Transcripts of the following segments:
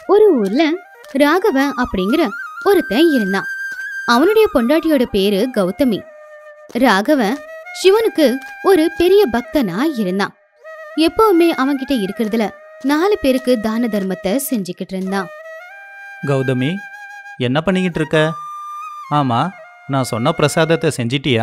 ஒரு ஊர்ல ராகவன் அப்படிங்கிற ஒருத்தன் இருந்தான் அவனுடைய பொண்டாட்டியோட பேரு கௌதமி ராகவன் சிவனுக்கு ஒரு பெரிய பக்தனா இருந்தான் எப்பவுமே அவன்கிட்ட இருக்கிறதுல நாலு பேருக்கு தான தர்மத்தை செஞ்சுக்கிட்டு இருந்தான் கௌதமி என்ன பண்ணிக்கிட்டு இருக்க ஆமா நான் சொன்ன பிரசாதத்தை செஞ்சிட்டியா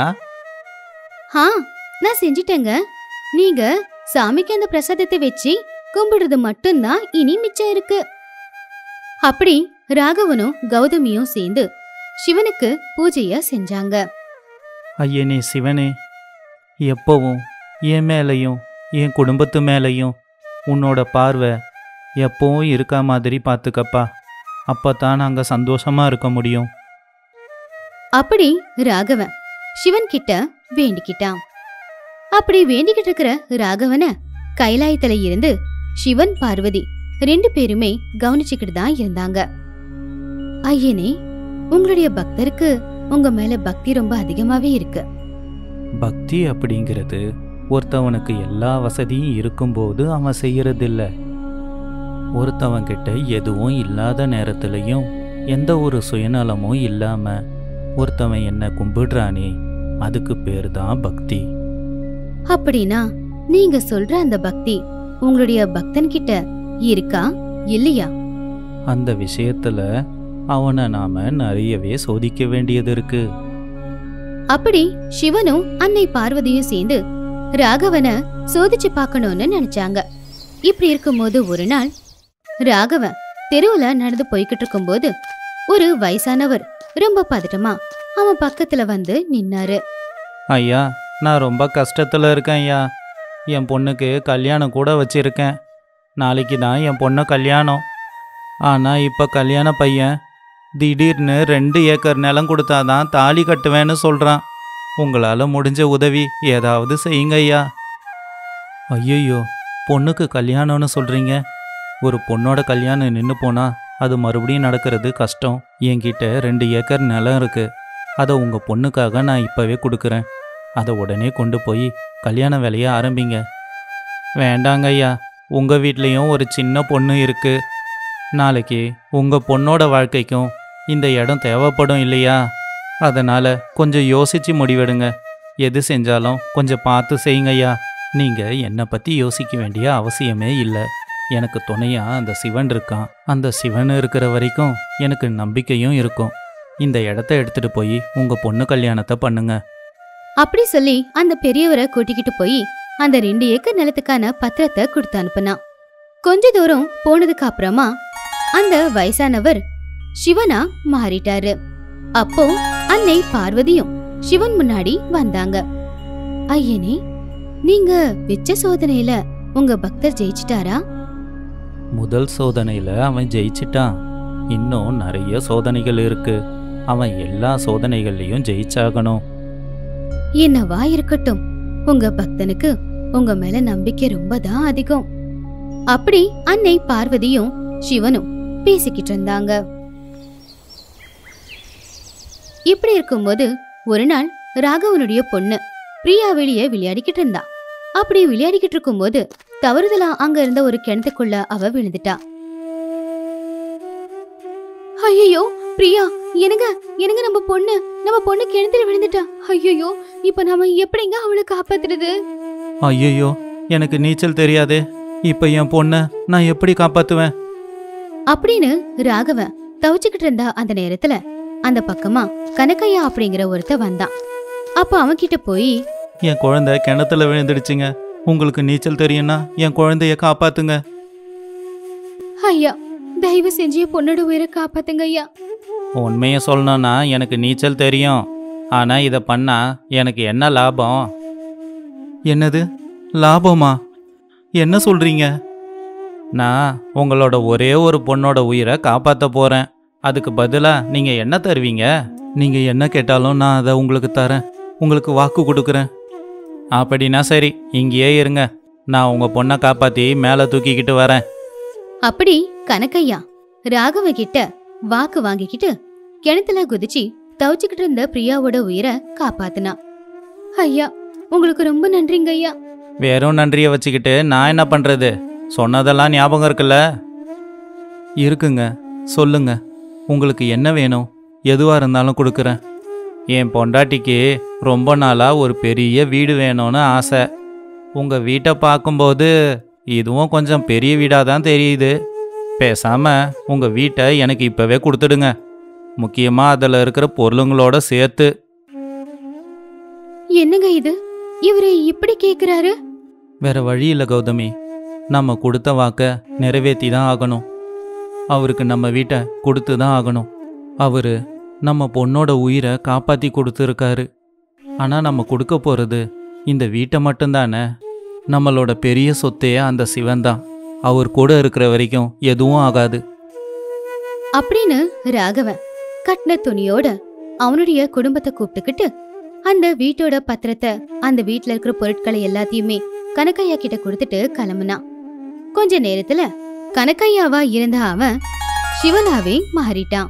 ஆ நான் செஞ்சிட்டேங்க நீங்க சாமிக்கு அந்த பிரசாதத்தை வச்சு கும்பிடுறது மட்டும்தான் இனி மிச்சம் இருக்கு அப்படி ராகவனும் கௌதமியும் சேர்ந்து சிவனுக்கு பூஜைய செஞ்சாங்க ஐயனே சிவனே எப்பவும் என் மேலையும் என் குடும்பத்து மேலையும் உன்னோட பார்வை எப்பவும் இருக்கா மாதிரி பார்த்துக்கப்பா அப்போ தான் நாங்கள் சந்தோஷமாக இருக்க முடியும் அப்படி ராகவன் சிவன் கிட்ட வேண்டிக்கிட்டான் அப்படி வேண்டிக்கிட்டு இருக்கிற ராகவன கைலாயத்துல இருந்து சிவன் பார்வதி ரெண்டு பேருமே கவனிச்சுக்கிட்டு தான் இருந்தாங்க ஐயனே உங்களுடைய பக்தருக்கு உங்க மேல பக்தி ரொம்ப அதிகமாவே இருக்கு பக்தி அப்படிங்கிறது ஒருத்தவனுக்கு எல்லா வசதியும் இருக்கும்போது அவன் செய்யறதில்ல ஒருத்தவன்கிட்ட எதுவும் இல்லாத நேரத்துலையும் எந்த ஒரு சுயநலமும் இல்லாம ஒருத்தவன் என்ன கும்பிடுறானே அதுக்கு பேர் தான் பக்தி அப்படின்னா நீங்க சொல்ற அந்த பக்தி உங்களுடைய பக்தன் கிட்ட இருக்கா இல்லையா அந்த விஷயத்துல அவனை நாம நிறையவே சோதிக்க வேண்டியது இருக்கு அப்படி சிவனும் அன்னை பார்வதியும் சேர்ந்து ராகவனை சோதிச்சு பார்க்கணும்னு நினைச்சாங்க இப்படி இருக்கும்போது ஒரு நாள் ராகவன் தெருவுல நடந்து போய்கிட்டு இருக்கும்போது ஒரு வயசானவர் ரொம்ப பதட்டமா அவன் பக்கத்துல வந்து நின்னாரு ஐயா நான் ரொம்ப கஷ்டத்தில் இருக்கேன் ஐயா என் பொண்ணுக்கு கல்யாணம் கூட வச்சிருக்கேன் நாளைக்கு தான் என் பொண்ணு கல்யாணம் ஆனால் இப்போ கல்யாண பையன் திடீர்னு ரெண்டு ஏக்கர் நிலம் கொடுத்தாதான் தாலி கட்டுவேன்னு சொல்கிறான் உங்களால் முடிஞ்ச உதவி ஏதாவது செய்யுங்க ஐயா ஐயையோ பொண்ணுக்கு கல்யாணம்னு சொல்கிறீங்க ஒரு பொண்ணோட கல்யாணம் நின்று போனா அது மறுபடியும் நடக்கிறது கஷ்டம் என்கிட்ட ரெண்டு ஏக்கர் நிலம் இருக்கு அதை உங்கள் பொண்ணுக்காக நான் இப்போவே கொடுக்குறேன் அதை உடனே கொண்டு போய் கல்யாண வேலையை ஆரம்பிங்க வேண்டாங்க ஐயா உங்கள் வீட்லேயும் ஒரு சின்ன பொண்ணு இருக்கு நாளைக்கு உங்கள் பொண்ணோட வாழ்க்கைக்கும் இந்த இடம் தேவைப்படும் இல்லையா அதனால் கொஞ்சம் யோசிச்சு முடிவெடுங்க எது செஞ்சாலும் கொஞ்சம் பார்த்து செய்யுங்க ஐயா நீங்கள் என்னை பற்றி யோசிக்க வேண்டிய அவசியமே இல்லை எனக்கு துணையா அந்த சிவன் இருக்கான் அந்த சிவன் இருக்கிற வரைக்கும் எனக்கு நம்பிக்கையும் இருக்கும் இந்த இடத்த எடுத்துட்டு போய் உங்க பொண்ணு கல்யாணத்தை பண்ணுங்க அப்படி சொல்லி அந்த பெரியவரை கூட்டிக்கிட்டு போய் அந்த ரெண்டு ஏக்கர் நிலத்துக்கான பத்திரத்தை கொடுத்து அனுப்புனான் கொஞ்ச தூரம் போனதுக்கு அப்புறமா அந்த வயசானவர் சிவனா மாறிட்டாரு அப்போ அன்னை பார்வதியும் சிவன் முன்னாடி வந்தாங்க ஐயனே நீங்க வெச்ச சோதனையில உங்க பக்தர் ஜெயிச்சிட்டாரா முதல் சோதனையில அவன் ஜெயிச்சிட்டான் இன்னும் நிறைய சோதனைகள் இருக்கு அவன் எல்லா சோதனைகள்லயும் ஜெயிச்சாகணும் என்னவா இருக்கட்டும் உங்க பக்தனுக்கு உங்க மேல நம்பிக்கை ரொம்ப தான் அதிகம் அப்படி அன்னை பார்வதியும் சிவனும் பேசிக்கிட்டு இருந்தாங்க இப்படி இருக்கும்போது ஒரு நாள் ராகவனுடைய பொண்ணு பிரியா வெளியே விளையாடிக்கிட்டு இருந்தா அப்படி விளையாடிக்கிட்டு இருக்கும்போது தவறுதலா அங்க இருந்த ஒரு கிணத்துக்குள்ள அவ விழுந்துட்டா ஐயோ பிரியா என்னங்க என்னங்க நம்ம பொண்ணு நம்ம பொண்ணு கிணத்துல விழுந்துட்டா ஐயோ இப்ப நாம எப்படிங்க அவளை காப்பாத்துறது ஐயையோ எனக்கு நீச்சல் தெரியாதே இப்ப என் பொண்ணை நான் எப்படி காப்பாத்துவேன் அப்படின்னு ராகவன் தவிச்சுக்கிட்டு இருந்தா அந்த நேரத்துல அந்த பக்கமா கனகையா அப்படிங்கிற ஒருத்த வந்தான் அப்ப அவன்கிட்ட போய் என் குழந்தை கிணத்துல விழுந்துடுச்சுங்க உங்களுக்கு நீச்சல் தெரியும்னா என் குழந்தைய காப்பாத்துங்க ஐயா தயவு செஞ்சு என் பொண்ணோட உயிரை காப்பாத்துங்க ஐயா உண்மையை சொல்லணும்னா எனக்கு நீச்சல் தெரியும் ஆனா இதை பண்ணா எனக்கு என்ன லாபம் என்னது லாபமா என்ன சொல்றீங்க நான் உங்களோட ஒரே ஒரு பொண்ணோட உயிரை காப்பாற்ற போறேன் அதுக்கு பதிலா நீங்க என்ன தருவீங்க நீங்க என்ன கேட்டாலும் நான் அதை உங்களுக்கு தரேன் உங்களுக்கு வாக்கு கொடுக்குறேன் அப்படின்னா சரி இங்கேயே இருங்க நான் உங்க பொண்ணை காப்பாத்தி மேலே தூக்கிக்கிட்டு வரேன் அப்படி கனகையா ராகவ கிட்ட வாக்கு வாங்கிக்கிட்டு கிணத்துல குதிச்சு தவிச்சுக்கிட்டு இருந்த பிரியாவோட உயிரை காப்பாத்துனா ஐயா உங்களுக்கு ரொம்ப நன்றிங்க ஐயா வெறும் நன்றியை வச்சுக்கிட்டு நான் என்ன பண்றது சொன்னதெல்லாம் ஞாபகம் இருக்குல்ல இருக்குங்க சொல்லுங்க உங்களுக்கு என்ன வேணும் எதுவாக இருந்தாலும் கொடுக்குறேன் என் பொண்டாட்டிக்கு ரொம்ப நாளாக ஒரு பெரிய வீடு வேணும்னு ஆசை உங்கள் வீட்டை பார்க்கும்போது இதுவும் கொஞ்சம் பெரிய வீடாக தான் தெரியுது பேசாமல் உங்கள் வீட்டை எனக்கு இப்போவே கொடுத்துடுங்க முக்கியமாக அதில் இருக்கிற பொருளுங்களோட சேர்த்து என்னங்க இது இவரு இப்படி கேக்குறாரு வேற வழி இல்லை கௌதமி நம்ம கொடுத்த வாக்க நிறைவேற்றி தான் ஆகணும் அவருக்கு நம்ம வீட்டை கொடுத்து தான் ஆகணும் அவர் நம்ம பொண்ணோட உயிரை காப்பாற்றி கொடுத்துருக்காரு ஆனால் நம்ம கொடுக்க போகிறது இந்த வீட்டை மட்டும்தானே நம்மளோட பெரிய சொத்தையே அந்த சிவன் தான் அவர் கூட இருக்கிற வரைக்கும் எதுவும் ஆகாது அப்படின்னு ராகவன் கட்டின துணியோட அவனுடைய குடும்பத்தை கூப்பிட்டுக்கிட்டு அந்த வீட்டோட பத்திரத்தை அந்த வீட்ல இருக்கிற பொருட்களை எல்லாத்தையுமே கனக்கையா கிட்ட கொடுத்துட்டு கிளம்புனான் கொஞ்ச நேரத்துல கனக்கையாவா இருந்த அவன் சிவனாவே மாறிட்டான்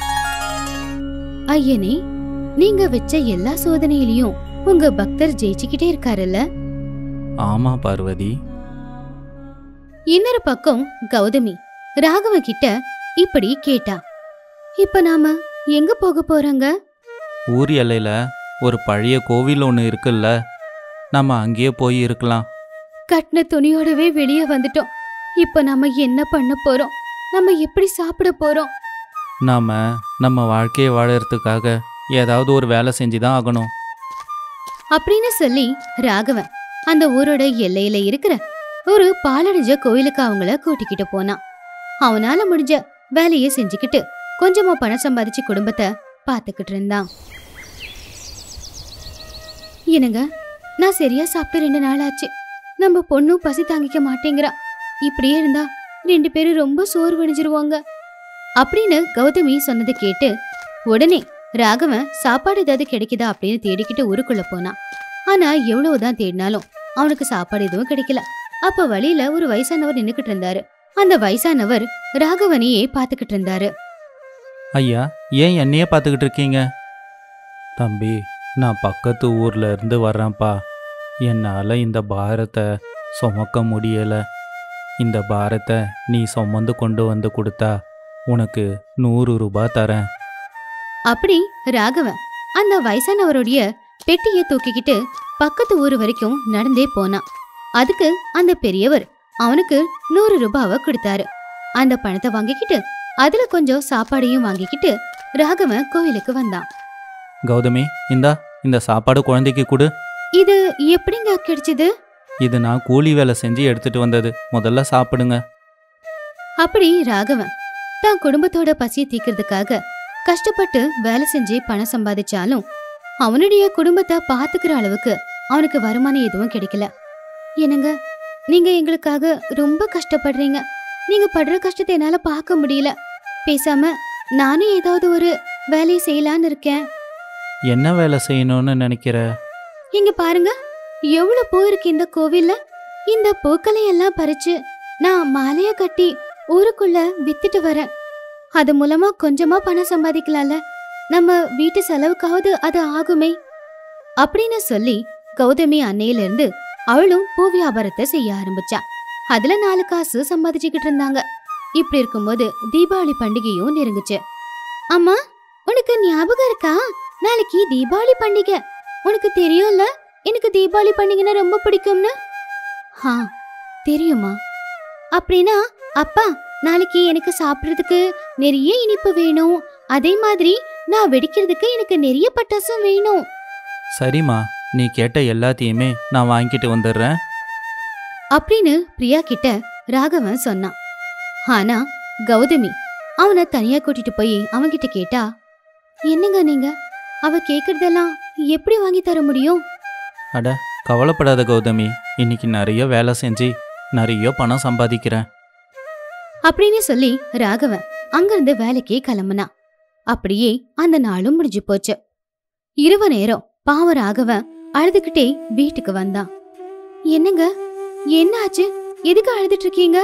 ஐயனே நீங்க வச்ச எல்லா சோதனையிலயும் உங்க பக்தர் ஜெயிச்சுக்கிட்டே இருக்காருல்ல ஆமாம் பார்வதி இன்னொரு பக்கம் கௌதமி ராகவ கிட்ட இப்படி கேட்டா இப்ப நாம எங்க போக போறோங்க ஊர் எல்லையில் ஒரு பழைய கோவில் ஒன்று இருக்குல்ல நம்ம அங்கேயே போய் இருக்கலாம் கட்டின துணியோடவே வெளியே வந்துட்டோம் இப்ப நாம என்ன பண்ண போறோம் நம்ம எப்படி சாப்பிட போறோம் நாம் நம்ம வாழ்க்கையை வாழறதுக்காக ஏதாவது ஒரு வேலை செஞ்சு தான் ஆகணும் அப்படின்னு சொல்லி ராகவன் அந்த ஊரோட எல்லையில இருக்கிற ஒரு பாலடைஞ்ச கோயிலுக்கு அவங்கள கூட்டிக்கிட்டு போனான் அவனால முடிஞ்ச வேலையை செஞ்சுக்கிட்டு கொஞ்சமா பணம் சம்பாதிச்சு குடும்பத்தை பார்த்துக்கிட்டு இருந்தான் என்னங்க நான் சரியா சாப்பிட்டு ரெண்டு நாள் ஆச்சு நம்ம பொண்ணும் பசி தாங்கிக்க மாட்டேங்கிறா இப்படியே இருந்தா ரெண்டு பேரும் ரொம்ப சோர்வடைஞ்சிருவாங்க அப்படின்னு கௌதமி சொன்னதை கேட்டு உடனே ராகவன் சாப்பாடு ஏதாவது கிடைக்குதா அப்படின்னு தேடிக்கிட்டு ஊருக்குள்ள போனான் ஆனா எவ்வளவுதான் தேடினாலும் அவனுக்கு சாப்பாடு எதுவும் கிடைக்கல அப்ப வழியில ஒரு வயசானவர் நின்னுக்கிட்டு இருந்தாரு அந்த வயசானவர் ராகவனையே பாத்துக்கிட்டு இருந்தாரு ஐயா ஏன் என்னையே பார்த்துக்கிட்டு இருக்கீங்க தம்பி நான் பக்கத்து ஊர்ல இருந்து வர்றேன்ப்பா என்னால் இந்த பாரத்தை சுமக்க முடியலை இந்த பாரத்தை நீ சுமந்து கொண்டு வந்து கொடுத்தா உனக்கு நூறு ரூபாய் தரேன் அப்படி ராகவன் அந்த வயசானவருடைய பெட்டிய தூக்கிக்கிட்டு பக்கத்து ஊர் வரைக்கும் நடந்தே போனான் அதுக்கு அந்த பெரியவர் அவனுக்கு நூறு ரூபாவை கொடுத்தாரு அந்த பணத்தை வாங்கிக்கிட்டு அதுல கொஞ்சம் சாப்பாடையும் வாங்கிக்கிட்டு ராகவன் கோயிலுக்கு வந்தான் கௌதமி இந்தா இந்த சாப்பாடு குழந்தைக்கு கொடு இது எப்படிங்க கிடைச்சது இது நான் கூலி வேலை செஞ்சு எடுத்துட்டு வந்தது முதல்ல சாப்பிடுங்க அப்படி ராகவன் தான் குடும்பத்தோட பசியை தீக்கிறதுக்காக கஷ்டப்பட்டு வேலை செஞ்சு பணம் சம்பாதிச்சாலும் அவனுடைய குடும்பத்தை பாத்துக்கிற அளவுக்கு அவனுக்கு வருமானம் எதுவும் கிடைக்கல என்னங்க நீங்க எங்களுக்காக ரொம்ப கஷ்டப்படுறீங்க நீங்க படுற கஷ்டத்தை என்னால பார்க்க முடியல பேசாம நானும் ஏதாவது ஒரு வேலையை செய்யலான்னு இருக்கேன் என்ன வேலை செய்யணும்னு நினைக்கிற இங்க பாருங்க எவ்வளவு பூ இருக்கு இந்த கோவில்ல இந்த பூக்களை எல்லாம் பறிச்சு நான் மாலைய கட்டி ஊருக்குள்ள வித்துட்டு வரேன் அது மூலமா கொஞ்சமா பணம் சம்பாதிக்கலாம்ல நம்ம வீட்டு செலவுக்காவது அது ஆகுமே அப்படின்னு சொல்லி கௌதமி அன்னையில இருந்து அவளும் பூ வியாபாரத்தை செய்ய ஆரம்பிச்சா அதுல நாலு காசு சம்பாதிச்சுக்கிட்டு இருந்தாங்க இப்படி இருக்கும்போது தீபாவளி பண்டிகையும் நெருங்குச்சு அம்மா உனக்கு ஞாபகம் இருக்கா நாளைக்கு தீபாவளி பண்டிகை உனக்கு தெரியும்ல எனக்கு தீபாவளி பண்டிகைனா ரொம்ப பிடிக்கும்னு ஹா தெரியுமா அப்படின்னா அப்பா நாளைக்கு எனக்கு சாப்பிட்றதுக்கு நிறைய இனிப்பு வேணும் அதே மாதிரி நான் வெடிக்கிறதுக்கு எனக்கு நிறைய பட்டாசும் வேணும் சரிம்மா நீ கேட்ட எல்லாத்தையுமே நான் வாங்கிட்டு வந்துடுறேன் அப்படின்னு பிரியா கிட்ட ராகவன் சொன்னான் ஆனா கௌதமி அவனை தனியா கூட்டிட்டு போய் அவன்கிட்ட கேட்டா என்னங்க நீங்க அவ கேக்குறதெல்லாம் எப்படி வாங்கி தர முடியும் அட கவலைப்படாத கௌதமி இன்னைக்கு நிறைய வேலை செஞ்சு நிறைய பணம் சம்பாதிக்கிறேன் அப்படின்னு சொல்லி ராகவன் அங்கிருந்து வேலைக்கே கிளம்புனான் அப்படியே அந்த நாளும் முடிஞ்சு போச்சு இரவு நேரம் பாவ ராகவன் அழுதுகிட்டே வீட்டுக்கு வந்தான் என்னங்க என்ன ஆச்சு எதுக்கு அழுதுட்டு இருக்கீங்க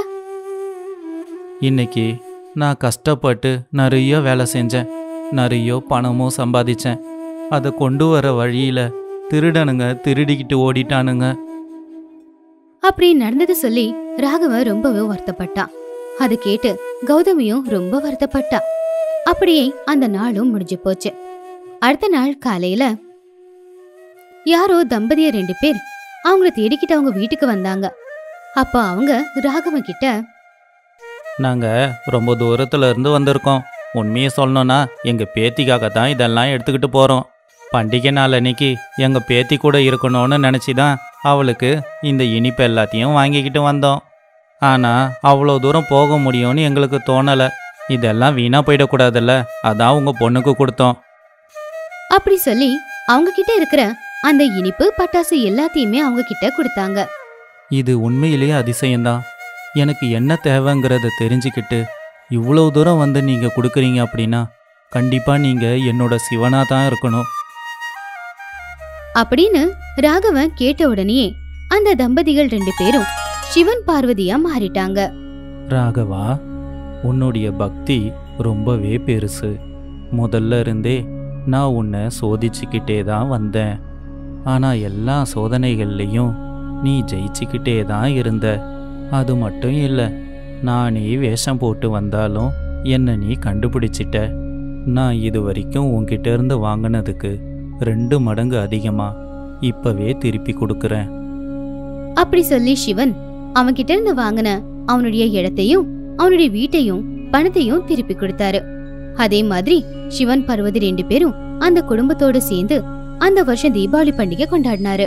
இன்னைக்கு நான் கஷ்டப்பட்டு நிறைய வேலை செஞ்சேன் நிறைய பணமும் சம்பாதிச்சேன் அதை கொண்டு வர வழியில திருடனுங்க திருடிக்கிட்டு ஓடிட்டானுங்க அப்படி நடந்தது சொல்லி ராகவன் ரொம்பவே வருத்தப்பட்டான் அதை கேட்டு கௌதமியும் ரொம்ப வருத்தப்பட்டா அப்படியே அந்த நாளும் முடிஞ்சு போச்சு அடுத்த நாள் காலையில யாரோ தம்பதிய ரெண்டு பேர் அவங்கள தேடிக்கிட்டு அவங்க வீட்டுக்கு வந்தாங்க அப்ப அவங்க ராகவன் கிட்ட நாங்கள் ரொம்ப தூரத்துல இருந்து வந்திருக்கோம் உண்மையை சொல்லணும்னா எங்கள் பேத்திக்காக தான் இதெல்லாம் எடுத்துக்கிட்டு போகிறோம் பண்டிகை நாள் அன்னைக்கு எங்கள் பேத்தி கூட இருக்கணும்னு நினச்சி தான் அவளுக்கு இந்த இனிப்பு எல்லாத்தையும் வாங்கிக்கிட்டு வந்தோம் ஆனால் அவ்வளோ தூரம் போக முடியும்னு எங்களுக்கு தோணலை இதெல்லாம் வீணாக போயிடக்கூடாதுல்ல அதான் உங்கள் பொண்ணுக்கு கொடுத்தோம் அப்படி சொல்லி அவங்க கிட்ட இருக்கிற அந்த இனிப்பு பட்டாசு எல்லாத்தையுமே அவங்க கிட்ட கொடுத்தாங்க இது உண்மையிலேயே அதிசயம்தான் எனக்கு என்ன தேவைங்கிறத தெரிஞ்சுக்கிட்டு இவ்வளோ தூரம் வந்து நீங்கள் கொடுக்குறீங்க அப்படின்னா கண்டிப்பாக நீங்கள் என்னோட சிவனாக தான் இருக்கணும் அப்படின்னு ராகவன் கேட்ட உடனேயே அந்த தம்பதிகள் ரெண்டு பேரும் சிவன் பார்வதியா மாறிட்டாங்க ராகவா உன்னுடைய பக்தி ரொம்பவே பெருசு முதல்ல இருந்தே நான் உன்னை சோதிச்சுக்கிட்டே தான் வந்தேன் ஆனால் எல்லா சோதனைகள்லையும் நீ ஜெயிச்சுக்கிட்டே தான் இருந்த அது மட்டும் இல்லை நானே வேஷம் போட்டு வந்தாலும் என்னை நீ கண்டுபிடிச்சிட்ட நான் இது வரைக்கும் உன்கிட்ட இருந்து வாங்கினதுக்கு ரெண்டு மடங்கு அதிகமாக இப்போவே திருப்பி கொடுக்குறேன் அப்படி சொல்லி சிவன் அவன்கிட்ட இருந்து வாங்கின அவனுடைய இடத்தையும் அவனுடைய வீட்டையும் பணத்தையும் திருப்பி கொடுத்தாரு அதே மாதிரி சிவன் பார்வதி ரெண்டு பேரும் அந்த குடும்பத்தோட சேர்ந்து அந்த வருஷம் தீபாவளி பண்டிகை கொண்டாடினாரு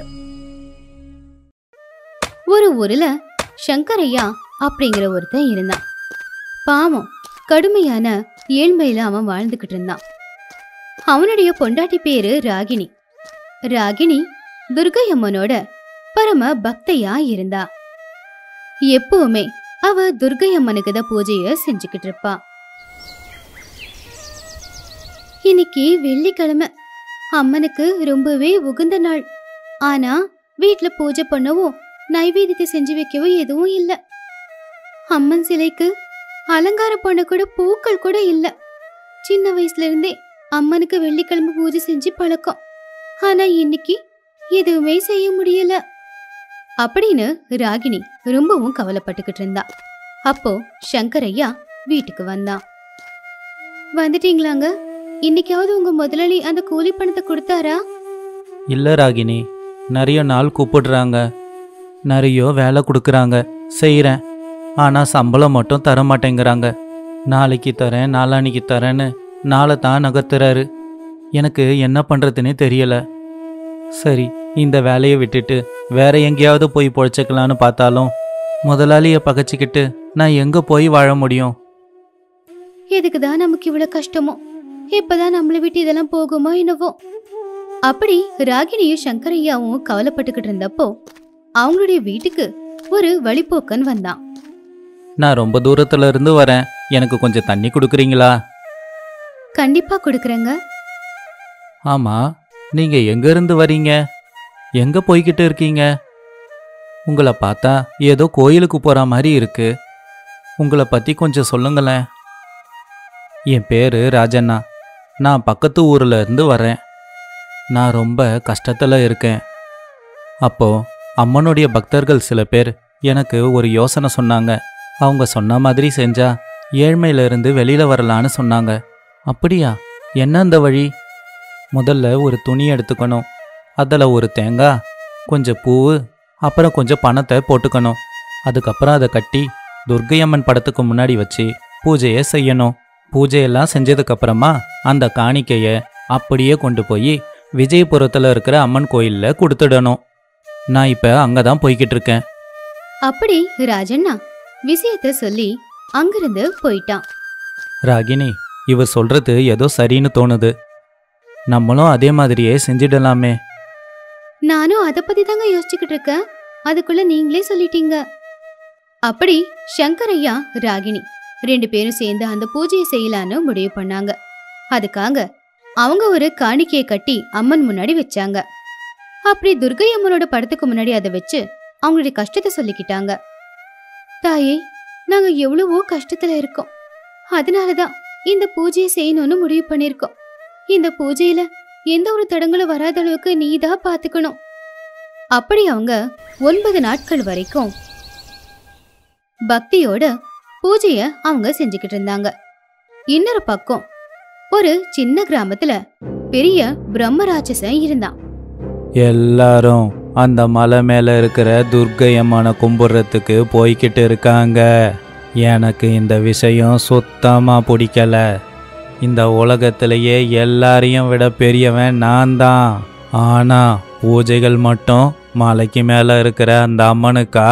ஒரு ஊர்ல சங்கரையா அப்படிங்கிற ஒருத்தன் இருந்தான் பாவம் கடுமையான ஏழ்மையில அவன் வாழ்ந்துகிட்டு இருந்தான் அவனுடைய பொண்டாட்டி பேரு ராகினி ராகினி துர்கை அம்மனோட பரம பக்தையா இருந்தா எப்பவுமே அவ துர்கை அம்மனுக்கு தான் பூஜைய செஞ்சுக்கிட்டு இருப்பா இன்னைக்கு வெள்ளிக்கிழமை அம்மனுக்கு ரொம்பவே உகந்த நாள் ஆனா வீட்ல பூஜை பண்ணவும் நைவேத்தியத்தை செஞ்சு வைக்கவும் எதுவும் இல்ல அம்மன் சிலைக்கு அலங்காரம் பண்ண கூட பூக்கள் கூட இல்ல சின்ன வயசுல இருந்தே அம்மனுக்கு வெள்ளிக்கிழமை பூஜை செஞ்சு பழக்கம் ஆனா இன்னைக்கு எதுவுமே செய்ய முடியல அப்படின்னு ராகினி ரொம்பவும் கவலைப்பட்டுக்கிட்டு இருந்தா அப்போ சங்கரையா வீட்டுக்கு வந்தான் வந்துட்டீங்களாங்க இன்னைக்காவது உங்க முதலாளி அந்த கூலி பணத்தை கொடுத்தாரா இல்லை ராகினி நிறைய நாள் கூப்பிடுறாங்க நிறைய வேலை கொடுக்குறாங்க செய்கிறேன் ஆனால் சம்பளம் மட்டும் தர மாட்டேங்கிறாங்க நாளைக்கு தரேன் நாளான்னைக்கு தரேன்னு நாளை தான் நகர்த்துறாரு எனக்கு என்ன பண்ணுறதுனே தெரியல சரி இந்த வேலையை விட்டுட்டு வேற எங்கேயாவது போய் பொழைச்சிக்கலான்னு பார்த்தாலும் முதலாளியை பகைச்சிக்கிட்டு நான் எங்கே போய் வாழ முடியும் எதுக்குதான் நமக்கு இவ்வளவு கஷ்டமோ இப்பதான் நம்மளை விட்டு இதெல்லாம் போகுமோ என்னவோ அப்படி ராகினியும் சங்கரையாவும் கவலைப்பட்டுக்கிட்டு இருந்தப்போ அவங்களுடைய வீட்டுக்கு ஒரு வழிப்போக்கன் வந்தான் நான் ரொம்ப தூரத்துல இருந்து வரேன் எனக்கு கொஞ்சம் தண்ணி கொடுக்குறீங்களா கண்டிப்பா கொடுக்கறேங்க ஆமா நீங்க எங்க இருந்து வரீங்க எங்க போய்கிட்டு இருக்கீங்க உங்களை பார்த்தா ஏதோ கோயிலுக்கு போற மாதிரி இருக்கு உங்களை பத்தி கொஞ்சம் சொல்லுங்களேன் என் பேரு ராஜண்ணா நான் பக்கத்து ஊர்ல இருந்து வரேன் நான் ரொம்ப கஷ்டத்துல இருக்கேன் அப்போ அம்மனுடைய பக்தர்கள் சில பேர் எனக்கு ஒரு யோசனை சொன்னாங்க அவங்க சொன்ன மாதிரி செஞ்சா ஏழ்மையில இருந்து வெளியில வரலான்னு சொன்னாங்க அப்படியா என்ன அந்த வழி முதல்ல ஒரு துணி எடுத்துக்கணும் அதில் ஒரு தேங்காய் கொஞ்சம் பூவு அப்புறம் கொஞ்சம் பணத்தை போட்டுக்கணும் அதுக்கப்புறம் அதை கட்டி துர்க்கையம்மன் படத்துக்கு முன்னாடி வச்சு பூஜையை செய்யணும் பூஜையெல்லாம் செஞ்சதுக்கப்புறமா அந்த காணிக்கையை அப்படியே கொண்டு போய் விஜயபுரத்தில் இருக்கிற அம்மன் கோயிலில் கொடுத்துடணும் நான் இப்போ அங்கே தான் போய்கிட்டு இருக்கேன் அப்படி ராஜண்ணா விஷயத்த சொல்லி அங்கிருந்து போயிட்டான் ராகினி இவர் சொல்றது ஏதோ சரின்னு தோணுது நம்மளும் அதே மாதிரியே செஞ்சிடலாமே நானும் அத பத்தி தாங்க யோசிச்சுக்கிட்டு இருக்கேன் அதுக்குள்ள நீங்களே சொல்லிட்டீங்க அப்படி சங்கரையா ராகினி ரெண்டு பேரும் சேர்ந்து அந்த பூஜையை செய்யலான்னு முடிவு பண்ணாங்க அதுக்காக அவங்க ஒரு காணிக்கையை கட்டி அம்மன் முன்னாடி வச்சாங்க அப்படி துர்கை அம்மனோட படத்துக்கு முன்னாடி அதை வச்சு அவங்களுடைய கஷ்டத்தை சொல்லிக்கிட்டாங்க தாயே நாங்க எவ்வளவோ கஷ்டத்துல இருக்கோம் அதனாலதான் இந்த பூஜையை செய்யணும்னு முடிவு பண்ணிருக்கோம் இந்த பூஜையில எந்த ஒரு தடங்களும் வராத அளவுக்கு நீதான் பாத்துக்கணும் அப்படி அவங்க ஒன்பது நாட்கள் வரைக்கும் பக்தியோட பூஜைய அவங்க செஞ்சுக்கிட்டு இருந்தாங்க இன்னொரு பக்கம் ஒரு சின்ன கிராமத்துல பெரிய பிரம்ம ராட்சசன் இருந்தான் எல்லாரும் அந்த மலை மேலே இருக்கிற துர்க்கை அம்மனை கும்பிட்றதுக்கு போய்கிட்டு இருக்காங்க எனக்கு இந்த விஷயம் சுத்தமாக பிடிக்கல இந்த உலகத்திலேயே எல்லாரையும் விட பெரியவன் நான் தான் ஆனால் பூஜைகள் மட்டும் மலைக்கு மேலே இருக்கிற அந்த அம்மனுக்கா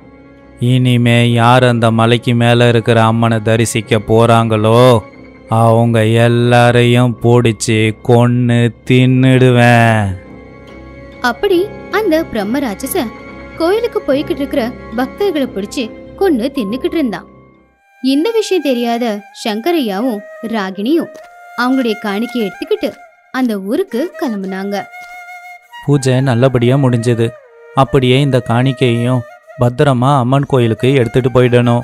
இனிமே யார் அந்த மலைக்கு மேலே இருக்கிற அம்மனை தரிசிக்க போகிறாங்களோ அவங்க எல்லாரையும் பிடிச்சி கொன்று தின்னுடுவேன் அப்படி அந்த பிரம்ம ராட்சசன் கோயிலுக்கு போய்கிட்டு இருக்கிற பக்தர்களை பிடிச்சு கொன்னு தின்னுக்கிட்டு இருந்தான் இந்த விஷயம் தெரியாத சங்கரையாவும் ராகினியும் அவங்களுடைய காணிக்கையை எடுத்துக்கிட்டு அந்த ஊருக்கு கிளம்புனாங்க பூஜை நல்லபடியாக முடிஞ்சது அப்படியே இந்த காணிக்கையையும் பத்திரமா அம்மன் கோயிலுக்கு எடுத்துட்டு போயிடணும்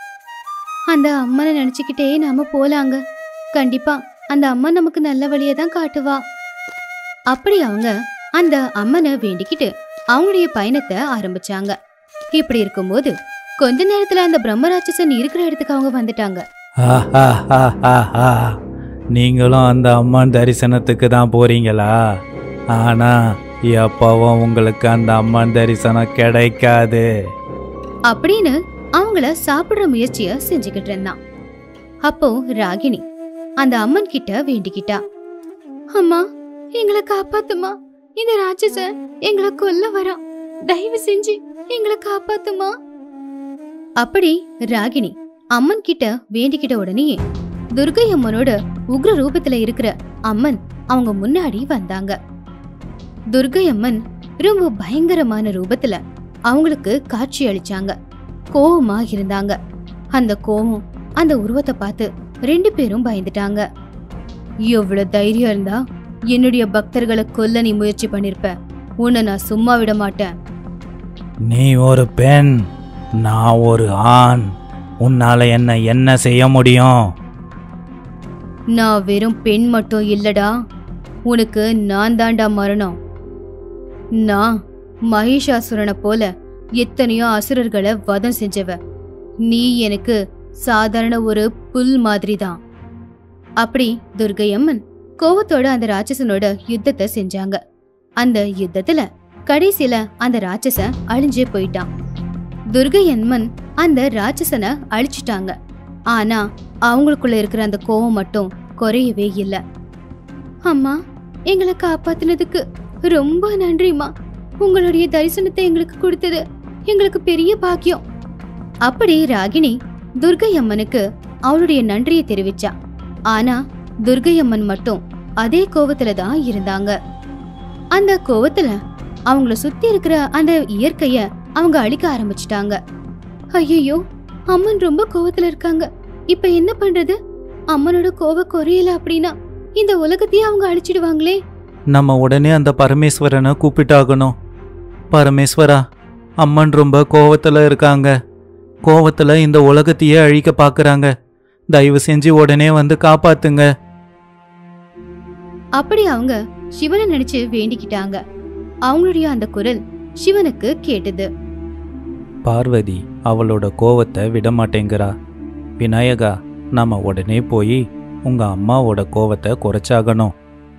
அந்த அம்மனை நினைச்சுக்கிட்டே நாம போலாங்க கண்டிப்பா அந்த அம்மன் நமக்கு நல்ல வழியை தான் காட்டுவா அப்படி அவங்க அந்த அம்மனை வேண்டிக்கிட்டு அவங்களுடைய பயணத்தை ஆரம்பிச்சாங்க இப்படி இருக்கும்போது கொஞ்ச நேரத்துல அந்த பிரம்மராட்சசன் இருக்கிற இடத்துக்கு அவங்க வந்துட்டாங்க ஆஹாஹாஹாஹா. நீங்களும் அந்த அம்மன் தரிசனத்துக்கு தான் போறீங்களா ஆனா எப்பவும் உங்களுக்கு அந்த அம்மன் தரிசனம் கிடைக்காது அப்படின்னு அவங்கள சாப்பிடுற முயற்சிய செஞ்சுக்கிட்டு இருந்தான் அப்போ ராகினி அந்த அம்மன் கிட்ட வேண்டிக்கிட்டா அம்மா எங்களை காப்பாத்துமா இந்த ராட்சசன் எங்களை கொல்ல வரான் தயவு செஞ்சு எங்களை காப்பாத்துமா அப்படி ராகினி அம்மன் கிட்ட வேண்டிக்கிட்ட உடனேயே துர்கை அம்மனோட உக்ர ரூபத்துல இருக்கிற அம்மன் அவங்க முன்னாடி வந்தாங்க துர்கை அம்மன் ரொம்ப பயங்கரமான ரூபத்துல அவங்களுக்கு காட்சி அளிச்சாங்க கோவமா இருந்தாங்க அந்த கோவம் அந்த உருவத்தை பார்த்து ரெண்டு பேரும் பயந்துட்டாங்க எவ்வளவு தைரியம் இருந்தா என்னுடைய பக்தர்களை கொல்ல நீ முயற்சி பண்ணிருப்ப உன்னை நான் சும்மா விட மாட்டேன் நீ ஒரு பெண் நான் ஒரு ஆண் உன்னால என்ன என்ன செய்ய முடியும் நான் வெறும் பெண் மட்டும் இல்லடா உனக்கு நான் தாண்டா மரணம் நான் மகிஷாசுரனை போல எத்தனையோ அசுரர்களை வதம் செஞ்சவ நீ எனக்கு சாதாரண ஒரு புல் மாதிரி தான் அப்படி துர்கை அம்மன் கோவத்தோட அந்த ராட்சசனோட யுத்தத்தை செஞ்சாங்க அந்த யுத்தத்துல கடைசியில அந்த ராட்சசன் அழிஞ்சே போயிட்டான் துர்கை அம்மன் அந்த ராட்சசனை அழிச்சிட்டாங்க ஆனா அவங்களுக்குள்ள இருக்கிற அந்த கோவம் மட்டும் குறையவே இல்ல அம்மா எங்களை காப்பாத்துனதுக்கு ரொம்ப நன்றிம்மா உங்களுடைய தரிசனத்தை எங்களுக்கு கொடுத்தது எங்களுக்கு பெரிய பாக்கியம் அப்படி ராகினி துர்கை அம்மனுக்கு அவளுடைய நன்றியை தெரிவிச்சா ஆனா துர்கை அம்மன் மட்டும் அதே கோவத்துல தான் இருந்தாங்க அந்த கோவத்துல அவங்கள சுத்தி இருக்கிற அந்த இயற்கைய அவங்க அழிக்க ஆரம்பிச்சிட்டாங்க ஐயோ அம்மன் ரொம்ப கோவத்துல இருக்காங்க இப்ப என்ன பண்றது அம்மனோட கோவ குறையல அப்படின்னா இந்த உலகத்தையே அவங்க அழிச்சிடுவாங்களே நம்ம உடனே அந்த பரமேஸ்வரனை கூப்பிட்டாகணும் பரமேஸ்வரா அம்மன் ரொம்ப கோவத்தில் இருக்காங்க கோவத்தில் இந்த உலகத்தையே அழிக்க பார்க்குறாங்க தயவு செஞ்சு உடனே வந்து காப்பாத்துங்க அப்படி அவங்க சிவனை நினைச்சு வேண்டிக்கிட்டாங்க அவங்களுடைய அந்த குரல் சிவனுக்கு கேட்டது பார்வதி அவளோட கோவத்தை விட மாட்டேங்கிறா விநாயகா நாம உடனே போய் உங்க அம்மாவோட கோவத்தை குறைச்சாகணும்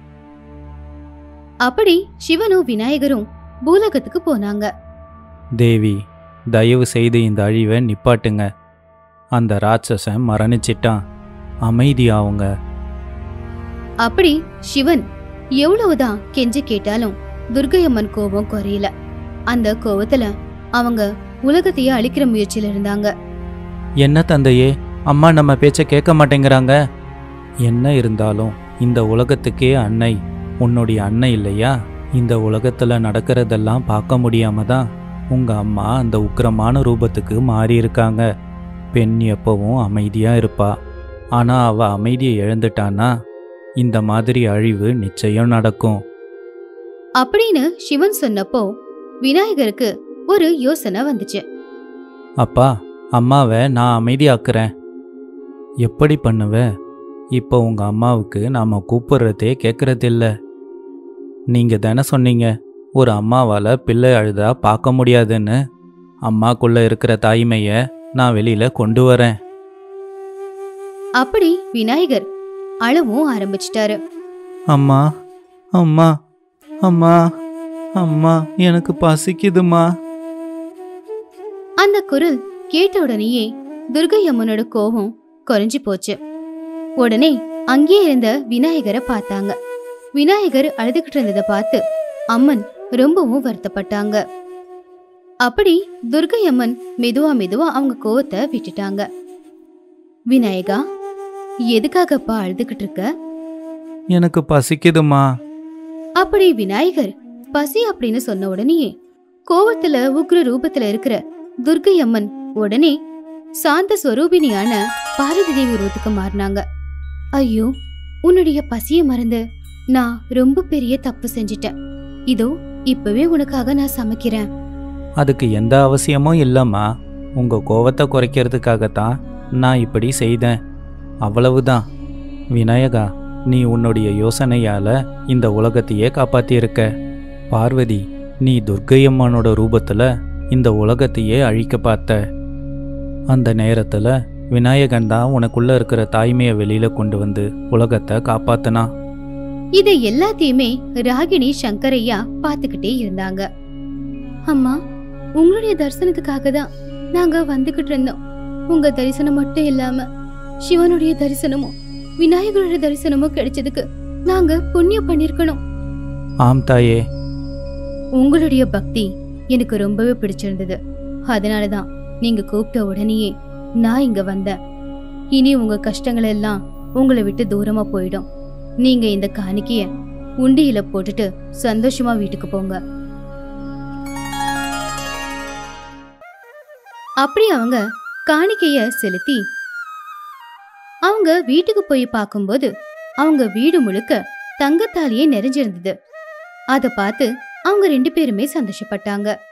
அப்படி சிவனும் விநாயகரும் பூலகத்துக்கு போனாங்க தேவி தயவு செய்து இந்த அழிவை நிப்பாட்டுங்க அந்த ராட்சசன் மரணிச்சிட்டான் அமைதியாவுங்க அப்படி சிவன் எவ்வளவுதான் கெஞ்சி கேட்டாலும் துர்கையம்மன் கோபம் குறையல அந்த கோவத்துல அவங்க உலகத்தையே அழிக்கிற முயற்சியில இருந்தாங்க என்ன தந்தையே அம்மா நம்ம பேச்ச கேட்க மாட்டேங்கிறாங்க என்ன இருந்தாலும் இந்த உலகத்துக்கே அன்னை உன்னுடைய அன்னை இல்லையா இந்த உலகத்துல நடக்கிறதெல்லாம் பார்க்க முடியாம தான் உங்க அம்மா அந்த உக்கிரமான ரூபத்துக்கு மாறி இருக்காங்க பெண் எப்பவும் அமைதியா இருப்பா ஆனா அவ அமைதியை இழந்துட்டானா இந்த மாதிரி அழிவு நிச்சயம் நடக்கும் அப்படின்னு சிவன் சொன்னப்போ விநாயகருக்கு ஒரு யோசனை வந்துச்சு அப்பா அம்மாவை நான் அமைதியாக்குறேன் எப்படி பண்ணுவ இப்போ உங்க அம்மாவுக்கு நாம கூப்பிடுறதே கேட்கறதில்ல நீங்க தானே சொன்னீங்க ஒரு அம்மாவால பிள்ளை அழுதா பார்க்க முடியாதுன்னு அம்மாக்குள்ள இருக்கிற தாய்மைய நான் வெளியில கொண்டு வரேன் அப்படி விநாயகர் அழவும் ஆரம்பிச்சிட்டாரு அம்மா அம்மா அம்மா அம்மா எனக்கு பசிக்குதுமா அந்த குரல் கேட்ட உடனேயே துர்கை அம்மனோட கோபம் குறைஞ்சு போச்சு உடனே அங்கே இருந்த விநாயகரை பார்த்தாங்க விநாயகர் அழுதுகிட்டு இருந்ததை பார்த்து அம்மன் ரொம்பவும் வருத்தப்பட்டாங்க அப்படி துர்கை அம்மன் மெதுவா மெதுவா அவங்க கோவத்தை விட்டுட்டாங்க விநாயகா எதுக்காகப்பா அழுதுகிட்டு இருக்க எனக்கு பசிக்குதுமா அப்படி விநாயகர் பசி அப்படின்னு சொன்ன உடனேயே கோவத்துல உக்ர ரூபத்துல இருக்கிற துர்கை அம்மன் உடனே சாந்த ஸ்வரூபிணியான பார்வதி தேவி உருவத்துக்கு மாறினாங்க ஐயோ உன்னுடைய பசிய மறந்து நான் ரொம்ப பெரிய தப்பு செஞ்சிட்டேன் இதோ இப்பவே உனக்காக நான் சமைக்கிறேன் அதுக்கு எந்த அவசியமும் இல்லைம்மா உங்கள் கோவத்தை குறைக்கிறதுக்காகத்தான் நான் இப்படி செய்தேன் அவ்வளவுதான் விநாயகா நீ உன்னுடைய யோசனையால இந்த உலகத்தையே காப்பாத்தியிருக்க பார்வதி நீ துர்க்கையம்மனோட ரூபத்துல இந்த உலகத்தையே அழிக்க பார்த்த அந்த நேரத்துல விநாயகன் தான் உனக்குள்ள இருக்கிற தாய்மையை வெளியில கொண்டு வந்து உலகத்தை காப்பாத்தினா இதை எல்லாத்தையுமே ராகினி சங்கரையா பாத்துக்கிட்டே இருந்தாங்க அம்மா உங்களுடைய தரிசனத்துக்காக தான் நாங்க வந்துகிட்டு இருந்தோம் உங்க தரிசனம் மட்டும் இல்லாம சிவனுடைய தரிசனமும் விநாயகருடைய தரிசனமும் கிடைச்சதுக்கு நாங்க புண்ணியம் பண்ணிருக்கணும் ஆம் தாயே உங்களுடைய பக்தி எனக்கு ரொம்பவே பிடிச்சிருந்தது அதனாலதான் நீங்க கூப்பிட்ட உடனேயே நான் இங்க வந்தேன் இனி உங்க கஷ்டங்கள் எல்லாம் உங்களை விட்டு தூரமா போயிடும் நீங்க இந்த காணிக்கைய உண்டியில போட்டுட்டு சந்தோஷமா வீட்டுக்கு போங்க அப்படி அவங்க காணிக்கைய செலுத்தி அவங்க வீட்டுக்கு போய் பார்க்கும்போது அவங்க வீடு முழுக்க தங்கத்தாலேயே நிறைஞ்சிருந்தது அத பார்த்து அவங்க ரெண்டு பேருமே சந்தோஷப்பட்டாங்க